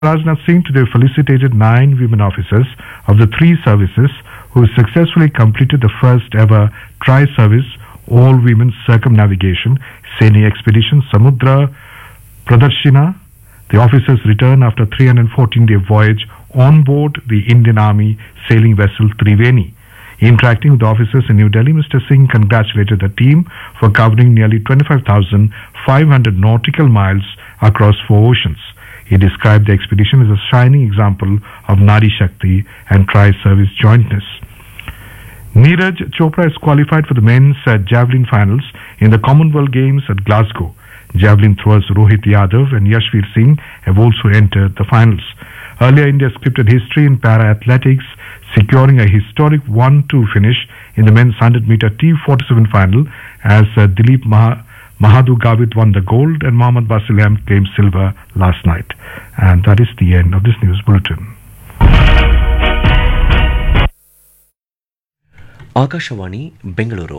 Rajnath Singh today felicitated nine women officers of the three services who successfully completed the first ever tri-service all-women circumnavigation sailing expedition Samudra Pradarshina. The officers returned after 314-day voyage on board the Indian Army sailing vessel Triveni. Interacting with officers in New Delhi, Mr. Singh congratulated the team for covering nearly 25,500 nautical miles across four oceans. He described the expedition as a shining example of Nari Shakti and tri-service jointness. Neeraj Chopra is qualified for the men's uh, javelin finals in the Commonwealth Games at Glasgow. Javelin throwers Rohit Yadav and Yashvir Singh have also entered the finals. Earlier, India scripted history in para athletics, securing a historic 1-2 finish in the men's 100-meter T47 final as uh, Dilip Maha- Mahadhu Gavit won the gold and Mohammad Basilam claimed silver last night. And that is the end of this news bulletin. Akashvani Bengaluru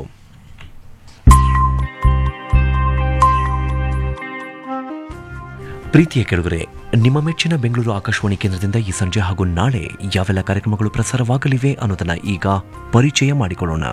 ಪ್ರೀತಿಯ ಕೆಳಗರೆ ನಿಮ್ಮ ಮೆಚ್ಚಿನ ಬೆಂಗಳೂರು ಆಕಾಶವಾಣಿ ಕೇಂದ್ರದಿಂದ ಈ ಸಂಜೆ ಹಾಗೂ ನಾಳೆ ಯಾವೆಲ್ಲ ಕಾರ್ಯಕ್ರಮಗಳು ಪ್ರಸಾರವಾಗಲಿವೆ ಅನ್ನೋದನ್ನ ಈಗ ಪರಿಚಯ ಮಾಡಿಕೊಳ್ಳೋಣ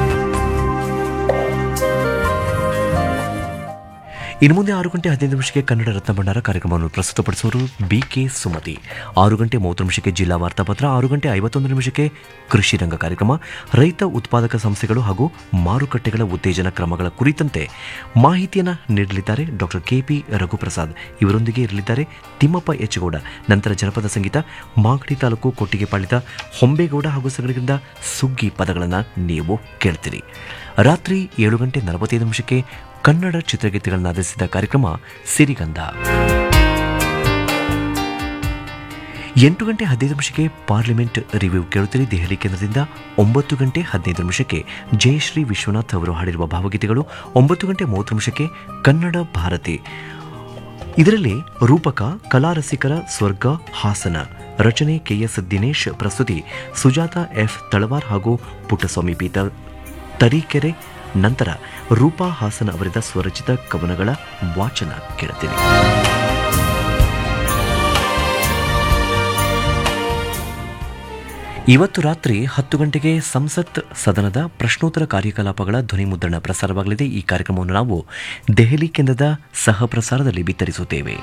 ಇನ್ನು ಮುಂದೆ ಆರು ಗಂಟೆ ಹದಿನೈದು ನಿಮಿಷಕ್ಕೆ ಕನ್ನಡ ರತ್ನ ಭಂಡಾರ ಕಾರ್ಯಕ್ರಮವನ್ನು ಪ್ರಸ್ತುತಪಡಿಸುವರು ಬಿ ಕೆ ಸುಮತಿ ಆರು ಗಂಟೆ ಮೂವತ್ತು ನಿಮಿಷಕ್ಕೆ ಜಿಲ್ಲಾ ವಾರ್ತಾಪತ್ರ ಆರು ಗಂಟೆ ಐವತ್ತೊಂದು ನಿಮಿಷಕ್ಕೆ ಕೃಷಿ ರಂಗ ಕಾರ್ಯಕ್ರಮ ರೈತ ಉತ್ಪಾದಕ ಸಂಸ್ಥೆಗಳು ಹಾಗೂ ಮಾರುಕಟ್ಟೆಗಳ ಉತ್ತೇಜನ ಕ್ರಮಗಳ ಕುರಿತಂತೆ ಮಾಹಿತಿಯನ್ನು ನೀಡಲಿದ್ದಾರೆ ಡಾಕ್ಟರ್ ಕೆಪಿ ರಘುಪ್ರಸಾದ್ ಇವರೊಂದಿಗೆ ಇರಲಿದ್ದಾರೆ ತಿಮ್ಮಪ್ಪ ಎಚ್ಚಗೌಡ ನಂತರ ಜನಪದ ಸಂಗೀತ ಮಾಗಡಿ ತಾಲೂಕು ಕೊಟ್ಟಿಗೆಪಾಳ್ಯದ ಹೊಂಬೇಗೌಡ ಹಾಗೂ ಸಗಳಿಂದ ಸುಗ್ಗಿ ಪದಗಳನ್ನು ನೀವು ಕೇಳ್ತೀರಿ ರಾತ್ರಿ ಏಳು ಗಂಟೆ ನಲವತ್ತೈದು ನಿಮಿಷಕ್ಕೆ ಕನ್ನಡ ಚಿತ್ರಗೀತೆಗಳನ್ನು ಆಧರಿಸಿದ ಕಾರ್ಯಕ್ರಮ ಸಿರಿಗಂಧ ಎಂಟು ಗಂಟೆ ಹದಿನೈದು ನಿಮಿಷಕ್ಕೆ ಪಾರ್ಲಿಮೆಂಟ್ ರಿವ್ಯೂ ಕೇಳುತ್ತೀರಿ ದೆಹಲಿ ಕೇಂದ್ರದಿಂದ ಒಂಬತ್ತು ಗಂಟೆ ಹದಿನೈದು ನಿಮಿಷಕ್ಕೆ ಜಯಶ್ರೀ ವಿಶ್ವನಾಥ್ ಅವರು ಹಾಡಿರುವ ಭಾವಗೀತೆಗಳು ಒಂಬತ್ತು ಗಂಟೆ ಮೂವತ್ತು ನಿಮಿಷಕ್ಕೆ ಕನ್ನಡ ಭಾರತಿ ಇದರಲ್ಲಿ ರೂಪಕ ಕಲಾರಸಿಕರ ಸ್ವರ್ಗ ಹಾಸನ ರಚನೆ ಕೆಎಸ್ ದಿನೇಶ್ ಪ್ರಸ್ತುತಿ ಸುಜಾತ ಎಫ್ ತಳವಾರ್ ಹಾಗೂ ಪುಟ್ಟಸ್ವಾಮಿ ಪೀತ ತರೀಕೆರೆ ನಂತರ ರೂಪಾ ಹಾಸನ ಅವರಿದ್ದ ಸ್ವರಚಿತ ಕವನಗಳ ವಾಚನ ಕೇಳುತ್ತೀರಿ ಇವತ್ತು ರಾತ್ರಿ ಹತ್ತು ಗಂಟೆಗೆ ಸಂಸತ್ ಸದನದ ಪ್ರಶ್ನೋತ್ತರ ಕಾರ್ಯಕಲಾಪಗಳ ಧ್ವನಿ ಮುದ್ರಣ ಪ್ರಸಾರವಾಗಲಿದೆ ಈ ಕಾರ್ಯಕ್ರಮವನ್ನು ನಾವು ದೆಹಲಿ ಕೇಂದ್ರದ ಸಹ ಪ್ರಸಾರದಲ್ಲಿ ಬಿತ್ತರಿಸುತ್ತೇವೆ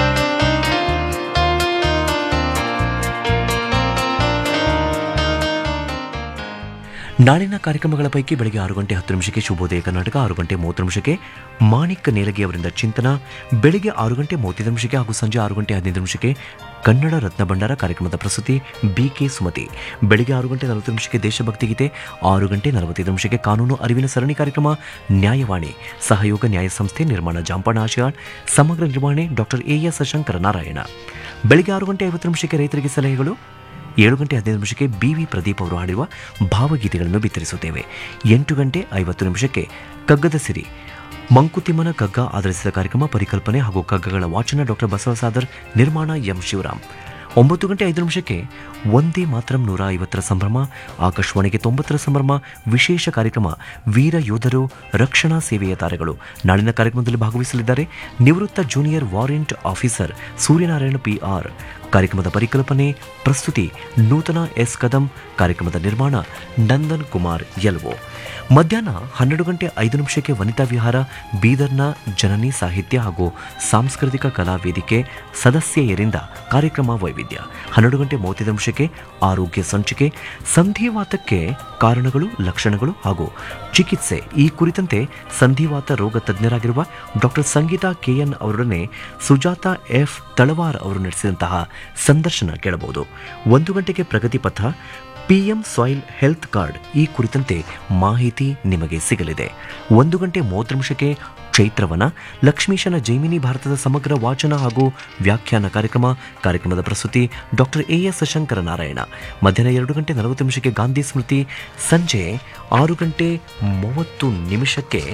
ನಾಳಿನ ಕಾರ್ಯಕ್ರಮಗಳ ಪೈಕಿ ಬೆಳಗ್ಗೆ ಆರು ಗಂಟೆ ಹತ್ತು ನಿಮಿಷಕ್ಕೆ ಶುಭೋದಯ ಕರ್ನಾಟಕ ಆರು ಗಂಟೆ ಮೂವತ್ತು ನಿಮಿಷಕ್ಕೆ ಮಾಣಿಕ್ ನೇಲಗಿ ಅವರಿಂದ ಚಿಂತನ ಬೆಳಗ್ಗೆ ಆರು ಗಂಟೆ ಮೂವತ್ತೈದು ನಿಮಿಷಕ್ಕೆ ಹಾಗೂ ಸಂಜೆ ಆರು ಗಂಟೆ ಹದಿನೈದು ನಿಮಿಷಕ್ಕೆ ಕನ್ನಡ ರತ್ನ ಭಂಡಾರ ಕಾರ್ಯಕ್ರಮದ ಪ್ರಸ್ತುತಿ ಬಿ ಕೆ ಸುಮತಿ ಬೆಳಗ್ಗೆ ಆರು ಗಂಟೆ ನಲವತ್ತು ನಿಮಿಷಕ್ಕೆ ದೇಶಭಕ್ತಿ ಗೀತೆ ಆರು ಗಂಟೆ ನಲವತ್ತೈದು ನಿಮಿಷಕ್ಕೆ ಕಾನೂನು ಅರಿವಿನ ಸರಣಿ ಕಾರ್ಯಕ್ರಮ ನ್ಯಾಯವಾಣಿ ಸಹಯೋಗ ನ್ಯಾಯ ಸಂಸ್ಥೆ ನಿರ್ಮಾಣ ಜಾಂಪಣ ಆಶಯಾಳ್ ಸಮಗ್ರ ನಿರ್ವಹಣೆ doctor A S Shankara Narayana ಬೆಳಗ್ಗೆ ಆರು ಗಂಟೆ ಐವತ್ತು ನಿಮಿಷಕ್ಕೆ ರೈತರಿಗೆ ಸಲಹೆಗಳು ಏಳು ಗಂಟೆ ಹದಿನೈದು ನಿಮಿಷಕ್ಕೆ ಬಿ ವಿ ಪ್ರದೀಪ್ ಅವರು ಹಾಡಿರುವ ಭಾವಗೀತೆಗಳನ್ನು ಬಿತ್ತರಿಸುತ್ತೇವೆ ಎಂಟು ಗಂಟೆ ಐವತ್ತು ನಿಮಿಷಕ್ಕೆ ಕಗ್ಗದ ಸಿರಿ ಮಂಕುತಿಮ್ಮನ ಕಗ್ಗ ಆಧರಿಸಿದ ಕಾರ್ಯಕ್ರಮ ಪರಿಕಲ್ಪನೆ ಹಾಗೂ ಕಗ್ಗಗಳ ವಾಚನ ಡಾಕ್ಟರ್ ಬಸವಸಾದರ್ ನಿರ್ಮಾಣ ಎಂ ಶಿವರಾಮ್ ಒಂಬತ್ತು ಗಂಟೆ ಐದು ನಿಮಿಷಕ್ಕೆ ಒಂದೇ ಮಾತ್ರ ನೂರ ಐವತ್ತರ ಸಂಭ್ರಮ ಆಕಾಶವಾಣಿಗೆ ತೊಂಬತ್ತರ ಸಂಭ್ರಮ ವಿಶೇಷ ಕಾರ್ಯಕ್ರಮ ವೀರ ಯೋಧರು ರಕ್ಷಣಾ ಸೇವೆಯ ತಾರೆಗಳು ನಾಳಿನ ಕಾರ್ಯಕ್ರಮದಲ್ಲಿ ಭಾಗವಹಿಸಲಿದ್ದಾರೆ ನಿವೃತ್ತ junior warrant officer Suryanarayana P R ಕಾರ್ಯಕ್ರಮದ ಪರಿಕಲ್ಪನೆ ಪ್ರಸ್ತುತಿ ನೂತನ ಎಸ್ ಕದಂ ಕಾರ್ಯಕ್ರಮದ ನಿರ್ಮಾಣ ನಂದನ್ ಕುಮಾರ್ ಎಲ್ವೋ ಮಧ್ಯಾಹ್ನ ಹನ್ನೆರಡು ಗಂಟೆ ಐದು ನಿಮಿಷಕ್ಕೆ ವನಿತಾ ವಿಹಾರ ಬೀದರ್ನ ಜನನಿ ಸಾಹಿತ್ಯ ಹಾಗೂ ಸಾಂಸ್ಕೃತಿಕ ಕಲಾ ವೇದಿಕೆ ಸದಸ್ಯೆಯರಿಂದ ಕಾರ್ಯಕ್ರಮ ವೈವಿಧ್ಯ ಹನ್ನೆರಡು ಗಂಟೆ ಮೂವತ್ತೈದು ನಿಮಿಷಕ್ಕೆ ಆರೋಗ್ಯ ಸಂಚಿಕೆ ಸಂಧಿವಾತಕ್ಕೆ ಕಾರಣಗಳು ಲಕ್ಷಣಗಳು ಹಾಗೂ ಚಿಕಿತ್ಸೆ ಈ ಕುರಿತಂತೆ ಸಂಧಿವಾತ ರೋಗ ತಜ್ಞರಾಗಿರುವ ಡಾಕ್ಟರ್ ಸಂಗೀತಾ ಕೆಎನ್ ಅವರೊಡನೆ ಸುಜಾತ ಎಫ್ ತಳವಾರ್ ಅವರು ನಡೆಸಿದಂತಹ ಸಂದರ್ಶನ ಕೇಳಬಹುದು ಒಂದು ಗಂಟೆಗೆ ಪ್ರಗತಿ ಪಥ ಪಿಎಂ ಸಾಯಿಲ್ ಹೆಲ್ತ್ ಕಾರ್ಡ್ ಈ ಕುರಿತಂತೆ ಮಾಹಿತಿ ನಿಮಗೆ ಸಿಗಲಿದೆ ಒಂದು ಗಂಟೆ ಮೂವತ್ತು ನಿಮಿಷಕ್ಕೆ ಚೈತ್ರವನ ಲಕ್ಷ್ಮೀಶನ ಜೈಮಿನಿ ಭಾರತದ ಸಮಗ್ರ ವಾಚನ ಹಾಗೂ ವ್ಯಾಖ್ಯಾನ ಕಾರ್ಯಕ್ರಮ ಕಾರ್ಯಕ್ರಮದ ಪ್ರಸ್ತುತಿ doctor A S Shankara Narayana ಮಧ್ಯಾಹ್ನ ಎರಡು ಗಂಟೆ ನಲವತ್ತು ನಿಮಿಷಕ್ಕೆ ಗಾಂಧಿ ಸ್ಮೃತಿ ಸಂಜೆ ಆರು ಗಂಟೆ ಮೂವತ್ತು ನಿಮಿಷಕ್ಕೆ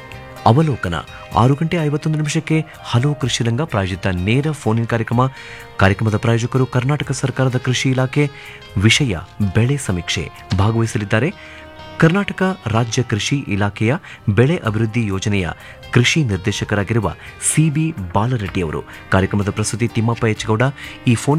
ಅವಲೋಕನ ಆರು ಗಂಟೆ ಐವತ್ತೊಂದು ನಿಮಿಷಕ್ಕೆ ಹಲೋ ಕೃಷಿ ರಂಗ ಪ್ರಾಯೋಜಿತ ನೇರ ಫೋನ್ ಇನ್ ಕಾರ್ಯಕ್ರಮ ಕಾರ್ಯಕ್ರಮದ ಪ್ರಾಯೋಜಕರು ಕರ್ನಾಟಕ ಸರ್ಕಾರದ ಕೃಷಿ ಇಲಾಖೆ ವಿಷಯ ಬೆಳೆ ಸಮೀಕ್ಷೆ ಭಾಗವಹಿಸಲಿದ್ದಾರೆ ಕರ್ನಾಟಕ ರಾಜ್ಯ ಕೃಷಿ ಇಲಾಖೆಯ ಬೆಳೆ ಅಭಿವೃದ್ಧಿ ಯೋಜನೆಯ ಕೃಷಿ ನಿರ್ದೇಶಕರಾಗಿರುವ ಸಿಬಿ ಬಾಲರೆಡ್ಡಿ ಅವರು ಕಾರ್ಯಕ್ರಮದ ಪ್ರಸ್ತುತಿ ತಿಮ್ಮಪ್ಪ ಎಚ್ಗೌಡ ಈ ಫೋನ್